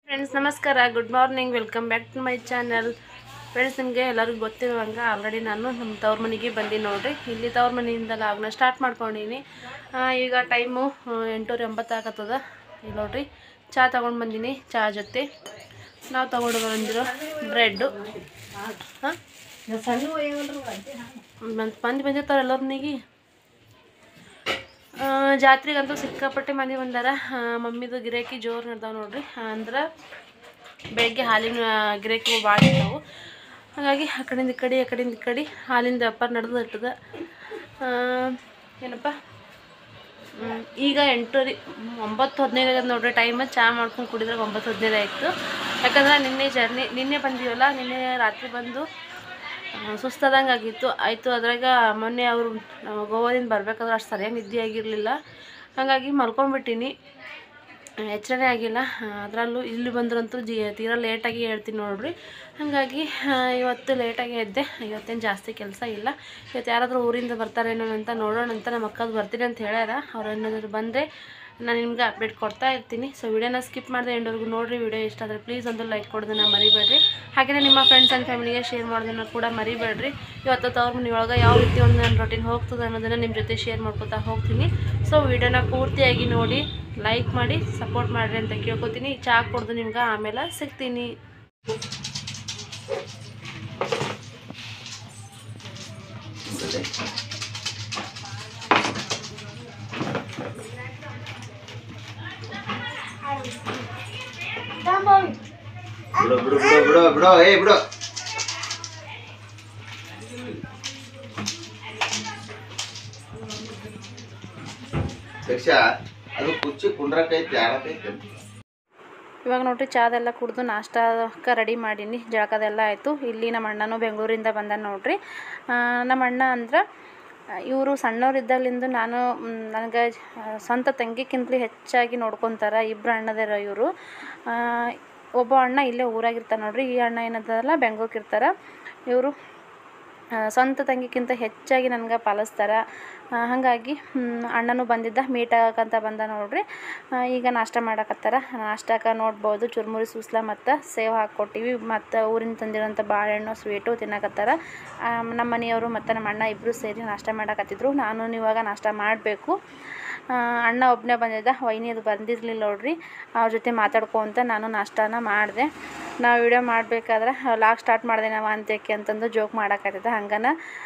friends ನಮಸ್ಕಾರ good morning welcome back to my channel friends ನಿಮಗೆ ಎಲ್ಲರಿಗೂ ಗೊತ್ತಿರುವಂಗೆ ಆಲ್ರೆಡಿ ನಾನು ನಮ್ಮ ತವ್ರ ಮನೆಗೆ ಬಂದೀನಿ ನೋಡ್ರಿ ಇಲ್ಲಿ ತವ್ರ ಮನೆಯಿಂದ ಲಾಗ್ನ ಸ್ಟಾರ್ಟ್ ಮಾಡ್ಕೊಂಡೀನಿ ಆ, ಈಗ ಟೈಮು ಎಂಟೂರ ಎಂಬತ್ತು ಆಗತ್ತದ ಇಲ್ಲಿ ನೋಡ್ರಿ ಚಹಾ ತೊಗೊಂಡು ಬಂದೀನಿ ಚಹಾ ಜೊತೆ ನಾವು ತೊಗೊಂಡು ಬಂದಿರೋ ಬ್ರೆಡ್ಡು ಹಾಂ ಮತ್ತು ಮಂದಿ ಬಂದಿರ್ತಾರೆ ಎಲ್ಲರ ಮನೆಗೆ ಜಾತ್ರೆಗಂತೂ ಸಿಕ್ಕಾಪಟ್ಟೆ ಮಂದಿ ಬಂದಾರ ಆ, ಮಮ್ಮಿದು ಗಿರಾಕಿ ಜೋರು ನಡ್ದಾವ ನೋಡ್ರಿ ಅಂದ್ರೆ ಬೆಳಗ್ಗೆ ಹಾಲಿನ ಗಿರಾಕಿಗಳು ಭಾಳ ಇರ್ತಾವು ಹಾಗಾಗಿ ಆ ಕಡೆಯಿಂದ ಈ ಕಡೆ ಆ ಕಡೆಯಿಂದ ಈ ಕಡೆ ಹಾಲಿನ ವ್ಯಾಪಾರ ನಡೆದು ಇರ್ತದ ಏನಪ್ಪ ಹ್ಮ್, ಈಗ ಎಂಟೂರಿ ಒಂಬತ್ತು ಹದಿನೈದು ಆಗದ ನೋಡ್ರಿ ಟೈಮ್ ಚಹಾ ಮಾಡ್ಕೊಂಡು ಕುಡಿದ್ರೆ ಒಂಬತ್ತು ಹದಿನೈದು ಆಯಿತು ಯಾಕಂದ್ರೆ ನಿನ್ನೆ ಜರ್ನಿ ನಿನ್ನೆ ಬಂದೀವಲ್ಲ ನಿನ್ನೆ ರಾತ್ರಿ ಬಂದು ಸುಸ್ತಾದಂಗೆ ಆಗಿತ್ತು ಆಯಿತು ಅದ್ರಾಗ ಮೊನ್ನೆ ಅವರು ಗೋವಾದಿಂದ ಬರ್ಬೇಕಾದ್ರೆ ಅಷ್ಟು ಸರಿಯಾಗಿ ನಿದ್ದೆ ಆಗಿರಲಿಲ್ಲ ಹಾಗಾಗಿ ಮಲ್ಕೊಂಡ್ಬಿಟ್ಟೀನಿ ಎಚ್ಚರನೇ ಆಗಿಲ್ಲ ಅದರಲ್ಲೂ ಇಲ್ಲಿ ಬಂದ್ರಂತೂ ಜಿ ತೀರಾ ಲೇಟಾಗಿ ಹೇಳ್ತೀನಿ ನೋಡ್ರಿ ಹಾಗಾಗಿ ಆ, ಇವತ್ತು ಲೇಟಾಗಿ ಎದ್ದೆ ಇವತ್ತೇನು ಜಾಸ್ತಿ ಕೆಲಸ ಇಲ್ಲ ಇವತ್ತು ಯಾರಾದರೂ ಊರಿಂದ ಬರ್ತಾರೇನೋ ಅಂತ ನೋಡೋಣ ಅಂತ ನಮ್ಮ ಅಕ್ಕದು ಬರ್ತೀನಿ ಅಂತ ಹೇಳ್ಯಾರ ಅವ್ರು ಏನಾದರೂ ಬಂದರೆ ನಾನು ನಿಮ್ಗೆ ಅಪ್ಡೇಟ್ ಕೊಡ್ತಾ ಇರ್ತೀನಿ ಸೊ ವಿಡಿಯೋನ ಸ್ಕಿಪ್ ಮಾಡಿದೆ ಎಂಡವರೆಗೂ ನೋಡಿರಿ ವಿಡಿಯೋ ಇಷ್ಟ ಆದರೆ ಪ್ಲೀಸ್ ಒಂದು ಲೈಕ್ ಕೊಡೋದನ್ನ ಮರಿಬೇಡ್ರಿ ಹಾಗೆಯೇ ನಿಮ್ಮ ಫ್ರೆಂಡ್ಸ್ ಆ್ಯಂಡ್ ಫ್ಯಾಮಿಲಿಗೆ ಶೇರ್ ಮಾಡೋದನ್ನ ಕೂಡ ಮರಿಬೇಡ್ರಿ ಇವತ್ತು ತವ್ರ ಮನೆಯೊಳಗೆ ಯಾವ ರೀತಿ ಒಂದು ನನ್ನ ರೊಟೀನ್ ಹೋಗ್ತದೆ ಅನ್ನೋದನ್ನು ನಿಮ್ಮ ಜೊತೆ ಶೇರ್ ಮಾಡ್ಕೊತಾ ಹೋಗ್ತೀನಿ ಸೊ ವಿಡಿಯೋನ ಪೂರ್ತಿಯಾಗಿ ನೋಡಿ ಲೈಕ್ ಮಾಡಿ ಸಪೋರ್ಟ್ ಮಾಡಿರಿ ಅಂತ ಕೇಳ್ಕೊತೀನಿ ಚಹಾ ಕುಡ್ದು ನಿಮ್ಗೆ ಆಮೇಲೆ ಸಿಗ್ತೀನಿ ಬಿಡು ಬಿಡು ಬಿಡು ಬಿಡು ಬಿಡು ಏ ಬಿಡು ದಕ್ಷ ಅದು ಕುಚ್ಚಿ ಕುಂಡ್ರಕೈತಿ ಆಡಕೈತಿ ಇವಾಗ ನೋಡ್ರಿ ಚಾದೆಲ್ಲ ಕುಡ್ದು ನಾಷ್ಟಕ್ಕೆ ರೆಡಿ ಮಾಡೀನಿ ಜಳಕದೆಲ್ಲ ಆಯಿತು ಇಲ್ಲಿ ನಮ್ಮ ಅಣ್ಣನೂ ಬೆಂಗಳೂರಿಂದ ಬಂದ ನೋಡ್ರಿ ಆ, ನಮ್ಮ ಅಣ್ಣ ಅಂದ್ರೆ ಇವರು ಸಣ್ಣವರಿದ್ದಾಗಲಿಂದ ನಾನು ನನಗೆ ಸ್ವಂತ ತಂಗಿಕ್ಕಿಂತಲೂ ಹೆಚ್ಚಾಗಿ ನೋಡ್ಕೊತಾರೆ ಇಬ್ಬರು ಅಣ್ಣದಾರ ಇವರು ಒಬ್ಬ ಅಣ್ಣ ಇಲ್ಲೇ ಊರಾಗಿರ್ತಾರೆ ನೋಡ್ರಿ ಈ ಅಣ್ಣ ಏನದಲ್ಲ ಬೆಂಗ್ಳೂರಿಗೆ ಇರ್ತಾರೆ ಇವರು ಆ, ಸ್ವಂತ ತಂಗಿಕ್ಕಿಂತ ಹೆಚ್ಚಾಗಿ ನನಗೆ ಪಾಲಿಸ್ತಾರೆ ಆ, ಹಾಗಾಗಿ ಹ್ಮ್, ಅಣ್ಣನೂ ಬಂದಿದ್ದ ಮೀಟ್ ಆಗಕ್ಕಂತ ಬಂದ ನೋಡ್ರಿ ಆ, ಈಗ ನಾಷ್ಟ ಮಾಡಕತ್ತಾರ ನಾಷ್ಟಕ್ಕೆ ನೋಡ್ಬೋದು ಚುರುಮುರಿ ಸೂಸ್ಲ ಮತ್ತು ಸೇವ್ ಹಾಕ್ಕೊಟ್ಟಿವಿ ಮತ್ತು ಊರಿಂದ ತಂದಿರೋಂಥ ಬಾಳೆಹಣ್ಣು ಸ್ವೀಟು ತಿನ್ನಕತ್ತಾರ ಆ, ನಮ್ಮ ಮನೆಯವರು ಮತ್ತು ನಮ್ಮ ಅಣ್ಣ ಇಬ್ಬರು ಸೇರಿ ನಾಷ್ಟ ಮಾಡಕತ್ತಿದ್ರು ನಾನು ಇವಾಗ ನಾಷ್ಟ ಮಾಡಬೇಕು ಅಣ್ಣ ಒಬ್ಬನೇ ಬಂದಿದ್ದ ವೈನಿ ಅದು ಬಂದಿರಲಿಲ್ಲ ನೋಡ್ರಿ ಅವ್ರ ಜೊತೆ ಮಾತಾಡ್ಕೊಂತ ನಾನು ನಾಷ್ಟಾನ ಮಾಡಿದೆ ನಾವು ವಿಡಿಯೋ ಮಾಡಬೇಕಾದ್ರೆ ಲಾಗ್ ಸ್ಟಾರ್ಟ್ ಮಾಡಿದೆ ನಾವು ಅಂತೇಕೆ ಅಂತಂದು ಜೋಕ್ ಮಾಡಕತ್ತಿದ್ದ ಹಂಗನ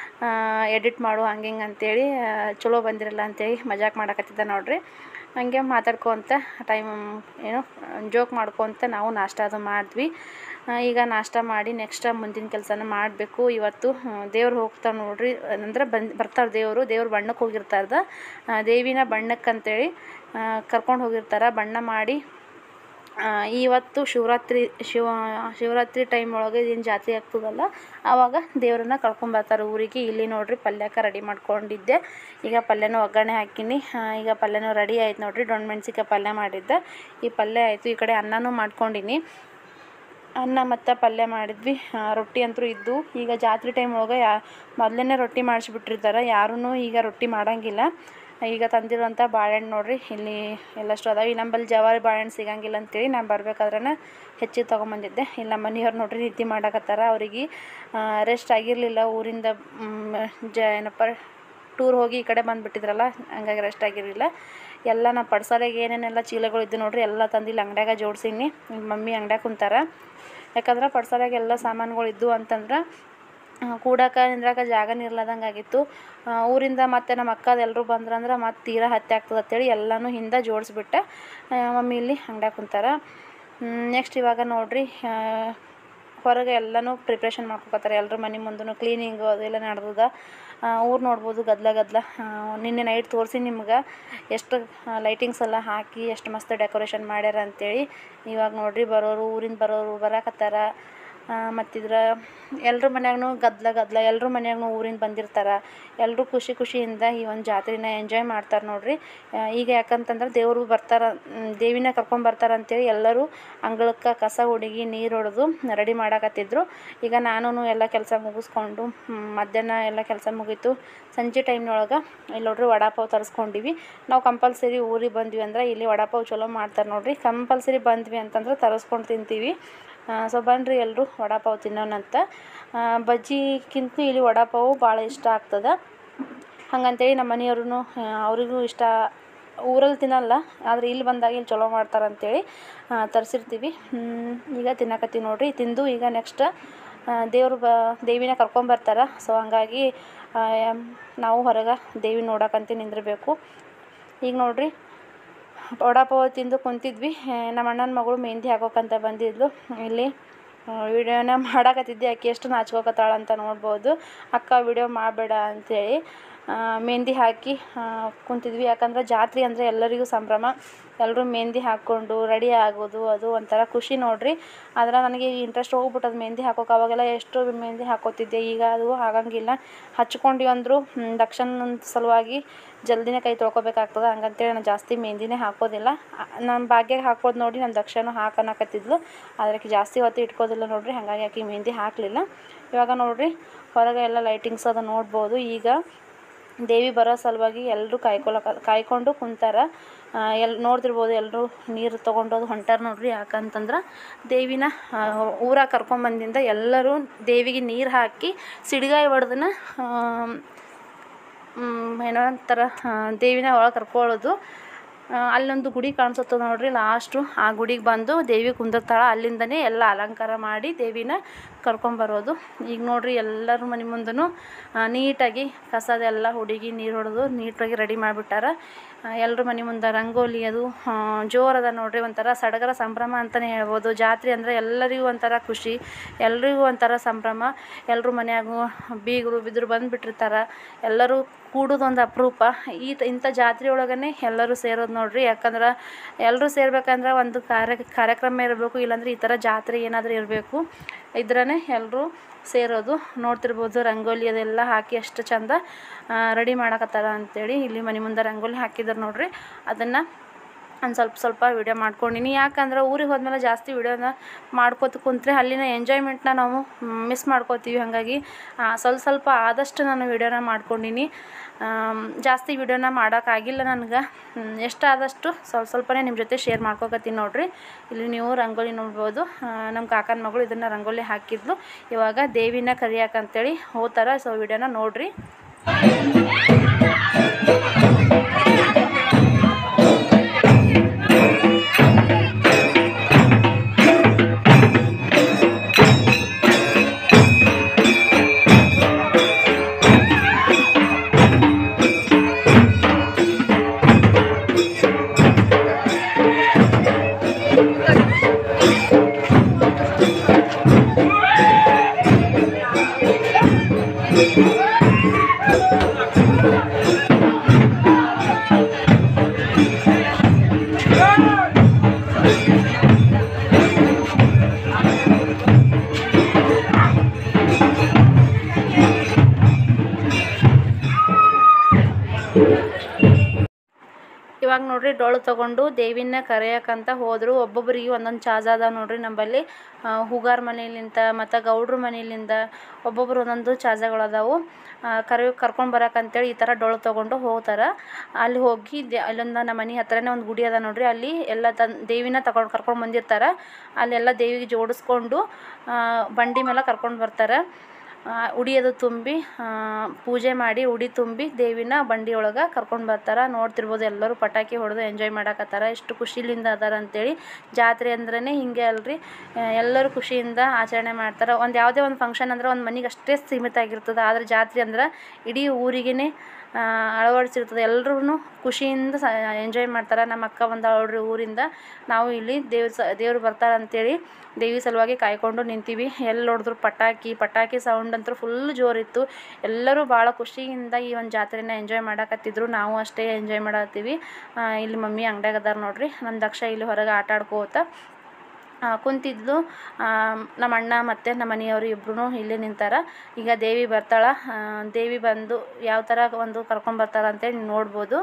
ಎಡಿಟ್ ಮಾಡು ಹಂಗೆ ಹಿಂಗೆ ಅಂತೇಳಿ ಆ, ಚಲೋ ಬಂದಿರಲ್ಲ ಅಂತೇಳಿ ಮಜಾಕ್ ಮಾಡಕತ್ತಿದ್ದ ನೋಡ್ರಿ ಹಂಗೆ ಮಾತಾಡ್ಕೊತ ಟೈಮ್ ಏನು ಜೋಕ್ ಮಾಡ್ಕೊತ ನಾವು ನಾಷ್ಟ ಅದು ಮಾಡಿದ್ವಿ ಆ, ಈಗ ನಾಷ್ಟ ಮಾಡಿ ನೆಕ್ಸ್ಟ್ ಮುಂದಿನ ಕೆಲಸನ ಮಾಡಬೇಕು ಇವತ್ತು ದೇವ್ರು ಹೋಗ್ತಾವೆ ನೋಡ್ರಿ ಅಂದ್ರೆ ಬಂದು ಬರ್ತಾರೆ ದೇವರು ದೇವ್ರು ಬಣ್ಣಕ್ಕೆ ಹೋಗಿರ್ತಾರದ ದೇವಿನ ಬಣ್ಣಕ್ಕೆ ಅಂತೇಳಿ ಕರ್ಕೊಂಡು ಹೋಗಿರ್ತಾರೆ ಬಣ್ಣ ಮಾಡಿ ಆ, ಇವತ್ತು ಶಿವರಾತ್ರಿ ಶಿವ ಶಿವರಾತ್ರಿ ಟೈಮ್ ಒಳಗೆ ಏನು ಜಾತ್ರೆ ಆಗ್ತದಲ್ಲ ಆವಾಗ ದೇವರನ್ನ ಕರ್ಕೊಂಬರ್ತಾರೆ ಊರಿಗೆ ಇಲ್ಲಿ ನೋಡ್ರಿ ಪಲ್ಯಕ್ಕೆ ರೆಡಿ ಮಾಡ್ಕೊಂಡಿದ್ದೆ ಈಗ ಪಲ್ಯನೂ ಒಗ್ಗರಣೆ ಹಾಕಿನಿ ಆ, ಈಗ ಪಲ್ಯನೂ ರೆಡಿ ಆಯ್ತು ನೋಡ್ರಿ ಡೊಣ್ ಮೆಣ್ಸಿಕಾಯಿ ಪಲ್ಯ ಮಾಡಿದ್ದೆ ಈ ಪಲ್ಯ ಆಯಿತು ಈ ಕಡೆ ಅನ್ನನೂ ಮಾಡ್ಕೊಂಡಿನಿ ಅನ್ನ ಮತ್ತು ಪಲ್ಯ ಮಾಡಿದ್ವಿ ಆ, ರೊಟ್ಟಿ ಅಂತೂ ಇದ್ದು ಈಗ ಜಾತ್ರೆ ಟೈಮ್ ಒಳಗೆ ಯಾ ಮೊದಲೇ ರೊಟ್ಟಿ ಮಾಡಿಸ್ಬಿಟ್ಟಿರ್ತಾರೆ ಯಾರೂ ಈಗ ರೊಟ್ಟಿ ಮಾಡೋಂಗಿಲ್ಲ ಈಗ ತಂದಿರುವಂಥ ಬಾಳೆಹಣ್ಣು ನೋಡ್ರಿ ಇಲ್ಲಿ ಎಲ್ಲಷ್ಟು ಅದಾವೆ ಈ ನಂಬಲ್ಲಿ ಜವಾರಿ ಬಾಳೆಹಣ್ಣು ಸಿಗಂಗಿಲ್ಲ ಅಂತೇಳಿ ನಾನು ಬರ್ಬೇಕಾದ್ರೆ ಹೆಚ್ಚಿಗೆ ತೊಗೊಂಬಂದಿದ್ದೆ ಇಲ್ಲಿ ನಮ್ಮ ಮನೆಯವ್ರು ನೋಡ್ರಿ ನಿದ್ದೆ ಮಾಡಕತ್ತಾರ ಅವ್ರಿಗೆ ರೆಸ್ಟ್ ಆಗಿರಲಿಲ್ಲ ಊರಿಂದ ಮ್, ಜ ಏನಪ್ಪ ಟೂರ್ ಹೋಗಿ ಈ ಕಡೆ ಬಂದುಬಿಟ್ಟಿದ್ರಲ್ಲ ಹಂಗಾಗಿ ರೆಸ್ಟ್ ಆಗಿರಲಿಲ್ಲ ಎಲ್ಲ ನಾ ಪಡ್ಸಾಲೆಗೆ ಏನೇನೆಲ್ಲ ಚೀಲಗಳು ಇದ್ದು ನೋಡ್ರಿ ಎಲ್ಲ ತಂದು ಇಲ್ಲಿ ಅಂಗಡ್ಯಾಗ ಜೋಡ್ಸೀನಿ ಮಮ್ಮಿ ಅಂಗಡ್ಯಾಗ ಕುಂತಾರ ಯಾಕಂದ್ರೆ ಪಡ್ಸಾಲೆಗೆ ಎಲ್ಲ ಸಾಮಾನುಗಳು ಇದ್ದು ಅಂತಂದ್ರೆ ಕೂಡಕ್ಕೆ ನಿಂದ್ರಾಕ ಜಾಗನೇ ಇರ್ಲಾದಂಗೆ ಆಗಿತ್ತು ಆ, ಊರಿಂದ ಮತ್ತೆ ನಮ್ಮ ಅಕ್ಕದ ಎಲ್ಲರೂ ಬಂದ್ರಂದ್ರೆ ಮತ್ತೆ ತೀರಾ ಹತ್ಯೆ ಆಗ್ತದೆ ಅಂತೇಳಿ ಎಲ್ಲನೂ ಹಿಂದೆ ಜೋಡಿಸ್ಬಿಟ್ಟೆ ಆ, ಮಮ್ಮಿ ಇಲ್ಲಿ ಅಂಗಡ್ಯಾಗ ಕುಂತಾರ ನೆಕ್ಸ್ಟ್ ಇವಾಗ ನೋಡ್ರಿ ಆ, ಹೊರಗೆ ಎಲ್ಲನೂ ಪ್ರಿಪ್ರೇಷನ್ ಮಾಡ್ಕೊತಾರೆ ಎಲ್ಲರ ಮನೆ ಮುಂದೂ ಕ್ಲೀನಿಂಗು ಅದೆಲ್ಲ ನಡೆದದ ಊರು ನೋಡ್ಬೋದು ಗದ್ಲ ಗದ್ಲ ಆ, ನಿನ್ನೆ ನೈಟ್ ತೋರಿಸಿ ನಿಮ್ಗೆ ಎಷ್ಟು ಲೈಟಿಂಗ್ಸ್ ಎಲ್ಲ ಹಾಕಿ ಎಷ್ಟು ಮಸ್ತ್ ಡೆಕೋರೇಷನ್ ಮಾಡ್ಯಾರ ಅಂತೇಳಿ ಇವಾಗ ನೋಡ್ರಿ ಬರೋರು ಊರಿಂದ ಬರೋರು ಬರಾಕತ್ತಾರ ಮತ್ತಿದ್ರ ಎಲ್ಲರ ಮನ್ಯಾಗೂ ಗದ್ದಲ ಗದ್ದಲ ಎಲ್ಲರ ಮನ್ಯಾಗೂ ಊರಿಂದ ಬಂದಿರ್ತಾರೆ ಎಲ್ಲರೂ ಖುಷಿ ಖುಷಿಯಿಂದ ಈ ಒಂದು ಜಾತ್ರೆನ ಎಂಜಾಯ್ ಮಾಡ್ತಾರೆ ನೋಡಿರಿ ಈಗ ಯಾಕಂತಂದ್ರೆ ದೇವರು ಬರ್ತಾರೆ ದೇವಿನ ಕರ್ಕೊಂಬರ್ತಾರೆ ಅಂತೇಳಿ ಎಲ್ಲರೂ ಅಂಗಳಕ್ಕೆ ಕಸ ಹುಡುಗಿ ನೀರು ಹೊಡೆದು ರೆಡಿ ಮಾಡಾಕತ್ತಿದ್ರು ಈಗ ನಾನು ಎಲ್ಲ ಕೆಲಸ ಮುಗಿಸ್ಕೊಂಡು ಹ್ಮ್, ಮಧ್ಯಾಹ್ನ ಎಲ್ಲ ಕೆಲಸ ಮುಗೀತು ಸಂಜೆ ಟೈಮ್ನೊಳಗೆ ಇಲ್ಲಿ ನೋಡ್ರಿ ವಡಾಪಾವ್ ತರಿಸ್ಕೊಂಡಿವಿ ನಾವು ಕಂಪಲ್ಸರಿ ಊರಿಗೆ ಬಂದ್ವಿ ಅಂದ್ರೆ ಇಲ್ಲಿ ವಡಾಪಾವ್ ಚಲೋ ಮಾಡ್ತಾರೆ ನೋಡ್ರಿ ಕಂಪಲ್ಸರಿ ಬಂದ್ವಿ ಅಂತಂದ್ರೆ ತರಿಸ್ಕೊಂಡು ತಿಂತೀವಿ ಸೊ ಬನ್ನಿರಿ ಎಲ್ಲರೂ ವಡಾಪಾವ್ ತಿನ್ನೋಣಂತ ಆ, ಬಜ್ಜಿಗಿಂತ ಇಲ್ಲಿ ವಡಾಪಾವು ಭಾಳ ಇಷ್ಟ ಆಗ್ತದೆ ಹಂಗಂತೇಳಿ ನಮ್ಮ ಮನೆಯವ್ರೂ ಅವರಿಗೂ ಇಷ್ಟ ಊರಲ್ಲಿ ತಿನ್ನಲ್ಲ ಆದರೆ ಇಲ್ಲಿ ಬಂದಾಗ ಇಲ್ಲಿ ಚಲೋ ಮಾಡ್ತಾರೆ ಅಂತೇಳಿ ತರಿಸಿರ್ತೀವಿ ಈಗ ತಿನ್ನಕತ್ತೀವಿ ನೋಡ್ರಿ ತಿಂದು ಈಗ ನೆಕ್ಸ್ಟ್ ದೇವರು ಬ ದೇವಿನ ಕರ್ಕೊಂಬರ್ತಾರೆ ಸೊ ಹಂಗಾಗಿ ಆ, ನಾವು ಹೊರಗೆ ದೇವಿ ನೋಡಕ್ಕಂತ ನಿಂದಿರಬೇಕು ಈಗ ನೋಡ್ರಿ ವಡಾಪಾವ್ ತಿಂದು ಕುಂತಿದ್ವಿ ಆ, ನಮ್ಮ ಅಣ್ಣನ ಮಗಳು ಮೆಹಂದಿ ಹಾಕೋಕ್ಕಂತ ಬಂದಿದ್ಲು ಇಲ್ಲಿ ವಿಡಿಯೋನ ಮಾಡಾಕತ್ತಿದ್ದೆ ಆಕೆ ಎಷ್ಟು ನಾಚ್ಕೋಕತ್ತಾಳ ಅಂತ ನೋಡ್ಬೋದು ಅಕ್ಕ ವಿಡಿಯೋ ಮಾಡಬೇಡ ಅಂಥೇಳಿ ಮೆಹಂದಿ ಹಾಕಿ ಆ, ಕುಂತಿದ್ವಿ ಯಾಕಂದ್ರೆ ಜಾತ್ರೆ ಅಂದರೆ ಎಲ್ಲರಿಗೂ ಸಂಭ್ರಮ ಎಲ್ಲರೂ ಮೆಹಂದಿ ಹಾಕ್ಕೊಂಡು ರೆಡಿ ಆಗೋದು ಅದು ಒಂಥರ ಖುಷಿ ನೋಡ್ರಿ ಆದ್ರೆ ನನಗೆ ಇಂಟ್ರೆಸ್ಟ್ ಹೋಗ್ಬಿಟ್ಟದು ಮೆಹಂದಿ ಹಾಕೋಕೆ ಅವಾಗೆಲ್ಲ ಎಷ್ಟು ಮೆಹಂದಿ ಹಾಕೋತಿದ್ದೆ ಈಗ ಅದು ಆಗಂಗಿಲ್ಲ ಹಚ್ಕೊಂಡ್ವಿ ಅಂದರೂ ದಕ್ಷಿಣ ಸಲುವಾಗಿ ಜಲ್ದಿನೇ ಕೈ ತೊಳ್ಕೊಬೇಕಾಗ್ತದೆ ಹಂಗಂತೇಳಿ ನಾನು ಜಾಸ್ತಿ ಮೆಹಂದಿನೇ ಹಾಕೋದಿಲ್ಲ ಆ, ನಮ್ಮ ಭಾಗ್ಯಗೆ ಹಾಕೋದು ನೋಡಿ ನಮ್ಮ ದಕ್ಷನು ಹಾಕನಕತ್ತಿದ್ಲು ಆದರೆ ಆಕೆ ಜಾಸ್ತಿ ಹೊತ್ತು ಇಟ್ಕೋದಿಲ್ಲ ನೋಡ್ರಿ ಹಾಗಾಗಿ ಆಕೆ ಮೆಹಂದಿ ಹಾಕಲಿಲ್ಲ ಇವಾಗ ನೋಡ್ರಿ ಹೊರಗೆ ಎಲ್ಲ ಲೈಟಿಂಗ್ಸ್ ಅದು ನೋಡ್ಬೋದು ಈಗ ದೇವಿ ಬರೋ ಸಲುವಾಗಿ ಎಲ್ಲರೂ ಕಾಯ್ಕೊಳಕ ಕಾಯ್ಕೊಂಡು ಕುಂತಾರ ಎಲ್ಲಿ ನೋಡ್ತಿರ್ಬೋದು ಎಲ್ಲರೂ ನೀರು ತೊಗೊಂಡೋದು ಹೊಂಟಾರ ನೋಡ್ರಿ ಯಾಕಂತಂದ್ರೆ ದೇವಿನ ಊರಾಗ ಕರ್ಕೊಂಬಂದಿಂದ ಎಲ್ಲರೂ ದೇವಿಗೆ ನೀರು ಹಾಕಿ ಸಿಡಿಗಾಯಿ ಹೊಡೆದನ್ನ ಏನೋ ಒಂಥರ ಆ, ದೇವಿನ ಒಳಗೆ ಕರ್ಕೊಳ್ಳೋದು ಆ, ಅಲ್ಲೊಂದು ಗುಡಿ ಕಾಣಿಸುತ್ತೆ ನೋಡ್ರಿ ಲಾಸ್ಟು ಆ ಗುಡಿಗೆ ಬಂದು ದೇವಿ ಕುಂದಿರ್ತಾಳೆ ಅಲ್ಲಿಂದನೇ ಎಲ್ಲ ಅಲಂಕಾರ ಮಾಡಿ ದೇವಿನ ಕರ್ಕೊಂಬರೋದು ಈಗ ನೋಡ್ರಿ ಎಲ್ಲರ ಮನೆ ಮುಂದೂ ನೀಟಾಗಿ ಕಸದೆಲ್ಲ ಹುಡುಗಿ ನೀರು ಹೊಡೆದು ನೀಟಾಗಿ ರೆಡಿ ಮಾಡಿಬಿಟ್ಟಾರ ಎಲ್ಲರ ಮನೆ ಮುಂದೆ ರಂಗೋಲಿ ಅದು ಆ, ಜೋರದ ನೋಡ್ರಿ ಒಂಥರ ಸಡಗರ ಸಂಭ್ರಮ ಅಂತಲೇ ಹೇಳ್ಬೋದು ಜಾತ್ರೆ ಅಂದರೆ ಎಲ್ಲರಿಗೂ ಒಂಥರ ಖುಷಿ ಎಲ್ರಿಗೂ ಒಂಥರ ಸಂಭ್ರಮ ಎಲ್ಲರೂ ಮನ್ಯಾಗೂ ಬೀಗರು ಬಿದ್ರು ಬಂದುಬಿಟ್ಟಿರ್ತಾರೆ ಎಲ್ಲರೂ ಕೂಡೋದೊಂದು ಅಪರೂಪ ಈ ಇಂಥ ಜಾತ್ರೆ ಒಳಗನೆ ಎಲ್ಲರೂ ಸೇರೋದು ನೋಡ್ರಿ ಯಾಕಂದ್ರೆ ಎಲ್ಲರೂ ಸೇರ್ಬೇಕಂದ್ರೆ ಒಂದು ಕಾರ್ಯ ಕಾರ್ಯಕ್ರಮ ಇರಬೇಕು ಇಲ್ಲಾಂದ್ರೆ ಈ ಥರ ಜಾತ್ರೆ ಏನಾದರೂ ಇರಬೇಕು ಇದ್ರೇ ಎಲ್ಲರೂ ಸೇರೋದು ನೋಡ್ತಿರ್ಬೋದು ರಂಗೋಲಿ ಅದೆಲ್ಲ ಹಾಕಿ ಎಷ್ಟು ಚಂದ ರೆಡಿ ಮಾಡಕತ್ತಾರ ಅಂತೇಳಿ ಇಲ್ಲಿ ಮನೆ ಮುಂದೆ ರಂಗೋಲಿ ಹಾಕಿದ್ದಾರೆ ನೋಡ್ರಿ ಅದನ್ನು ಒಂದು ಸ್ವಲ್ಪ ಸ್ವಲ್ಪ ವಿಡಿಯೋ ಮಾಡ್ಕೊಂಡಿನಿ ಯಾಕಂದ್ರೆ ಊರಿಗೆ ಹೋದ್ಮೇಲೆ ಜಾಸ್ತಿ ವಿಡಿಯೋನ ಮಾಡ್ಕೋತ ಕುಂತ್ರೆ ಅಲ್ಲಿನ ಎಂಜಾಯ್ಮೆಂಟ್ನ ನಾವು ಮಿಸ್ ಮಾಡ್ಕೋತೀವಿ ಹಾಗಾಗಿ ಆ, ಸ್ವಲ್ಪ ಸ್ವಲ್ಪ ಆದಷ್ಟು ನಾನು ವಿಡಿಯೋನ ಮಾಡ್ಕೊಂಡಿನಿ ಆಮ್, ಜಾಸ್ತಿ ವಿಡಿಯೋನ ಮಾಡೋಕ್ಕಾಗಿಲ್ಲ ನನಗೆ ಎಷ್ಟಾದಷ್ಟು ಸ್ವಲ್ಪ ಸ್ವಲ್ಪನೇ ನಿಮ್ಮ ಜೊತೆ ಶೇರ್ ಮಾಡ್ಕೊಕತ್ತೀನಿ ನೋಡ್ರಿ ಇಲ್ಲಿ ನೀವು ರಂಗೋಲಿ ನೋಡ್ಬೋದು ಆ, ನಮ್ಮ ಕಾಕನ ಮಗಳು ಇದನ್ನು ರಂಗೋಲಿ ಹಾಕಿದ್ಲು ಇವಾಗ ದೇವಿನ ಕರಿಯಾಕಂತೇಳಿ ಹೋಗ್ತಾರೆ ಸೊ ವಿಡಿಯೋನ ನೋಡ್ರಿ ಇವಾಗ ನೋಡ್ರಿ ಡೊಳ್ಳು ತಗೊಂಡು ದೇವಿನ ಕರೆಯಕ್ಕಂತ ಹೋದ್ರು ಒಬ್ಬೊಬ್ಬರಿಗೆ ಒಂದೊಂದು ಚಾರ್ಜ್ ಅದಾವ ನೋಡ್ರಿ ನಮ್ಮಲ್ಲಿ ಆ, ಹೂಗಾರ್ ಮನೆಯಲ್ಲಿಂದ ಮತ್ತು ಗೌಡ್ರ ಮನೆಯಲ್ಲಿಂದ ಒಬ್ಬೊಬ್ರು ಒಂದೊಂದು ಚಾರ್ಜಗಳು ಅದಾವು ಕರೆ ಕರ್ಕೊಂಡು ಬರಕ್ಕಂತೇಳಿ ಈ ಥರ ಡೊಳ್ಳು ತೊಗೊಂಡು ಹೋಗ್ತಾರೆ ಅಲ್ಲಿ ಹೋಗಿ ದೆ ಅಲ್ಲೊಂದು ನಮ್ಮ ಮನೆ ಹತ್ರನೇ ಒಂದು ಗುಡಿ ಅದ ನೋಡ್ರಿ ಅಲ್ಲಿ ಎಲ್ಲ ತನ್ ದೇವಿನ ತಗೊಂಡು ಕರ್ಕೊಂಡು ಬಂದಿರ್ತಾರೆ ಅಲ್ಲೆಲ್ಲ ದೇವಿಗೆ ಜೋಡಿಸ್ಕೊಂಡು ಆ, ಬಂಡಿ ಮೇಲೆ ಕರ್ಕೊಂಡು ಬರ್ತಾರೆ ಆ, ಉಡಿ ಅದು ತುಂಬಿ ಆ, ಪೂಜೆ ಮಾಡಿ ಉಡಿ ತುಂಬಿ ದೇವಿನ ಬಂಡಿ ಒಳಗೆ ಕರ್ಕೊಂಡು ಬರ್ತಾರೆ ನೋಡ್ತಿರ್ಬೋದು ಎಲ್ಲರೂ ಪಟಾಕಿ ಹೊಡೆದು ಎಂಜಾಯ್ ಮಾಡಕತ್ತಾರ ಎಷ್ಟು ಖುಷಿಲಿಂದ ಅದಾರ ಅಂತೇಳಿ ಜಾತ್ರೆ ಅಂದ್ರೇ ಹಿಂಗೆ ಅಲ್ರಿ ಆ, ಎಲ್ಲರೂ ಖುಷಿಯಿಂದ ಆಚರಣೆ ಮಾಡ್ತಾರೆ ಒಂದು ಯಾವುದೇ ಒಂದು ಫಂಕ್ಷನ್ ಅಂದ್ರೆ ಒಂದು ಮನೆಗೆ ಅಷ್ಟೇ ಸೀಮಿತ ಆಗಿರ್ತದೆ ಆದರೆ ಜಾತ್ರೆ ಅಂದ್ರೆ ಇಡೀ ಊರಿಗೇ ಅಳವಡಿಸಿರ್ತದೆ ಎಲ್ಲರೂ ಖುಷಿಯಿಂದ ಸ ಎಂಜಾಯ್ ಮಾಡ್ತಾರೆ ನಮ್ಮ ಅಕ್ಕ ಬಂದವಳ್ರಿ ಊರಿಂದ ನಾವು ಇಲ್ಲಿ ದೇವ್ರ ಸ ದೇವ್ರು ಬರ್ತಾರೆ ಅಂತೇಳಿ ದೇವಿ ಸಲುವಾಗಿ ಕಾಯ್ಕೊಂಡು ನಿಂತೀವಿ ಎಲ್ಲಿ ನೋಡಿದ್ರು ಪಟಾಕಿ ಪಟಾಕಿ ಸೌಂಡ್ ಅಂತೂ ಫುಲ್ ಜೋರಿತ್ತು ಎಲ್ಲರೂ ಭಾಳ ಖುಷಿಯಿಂದ ಈ ಒಂದು ಜಾತ್ರೆನ ಎಂಜಾಯ್ ಮಾಡಕತ್ತಿದ್ರು ನಾವು ಅಷ್ಟೇ ಎಂಜಾಯ್ ಮಾಡತ್ತೀವಿ ಆ, ಇಲ್ಲಿ ಮಮ್ಮಿ ಅಂಗಡ್ಯಾಗ ಅದಾರ ನೋಡ್ರಿ ನಮ್ಮ ದಕ್ಷ ಇಲ್ಲಿ ಹೊರಗೆ ಆಟ ಆಡ್ಕೋತ ಆ, ಕುಂತಿದ್ಲು ಆ, ನಮ್ಮ ಅಣ್ಣ ಮತ್ತು ನಮ್ಮ ಮನೆಯವರು ಇಬ್ಬರೂ ಇಲ್ಲೇ ನಿಂತಾರ ಈಗ ದೇವಿ ಬರ್ತಾಳ ಆ, ದೇವಿ ಬಂದು ಯಾವ ಥರ ಒಂದು ಕರ್ಕೊಂಡು ಬರ್ತಾರ ಅಂತೇಳಿ ನೀವು ನೋಡ್ಬೋದು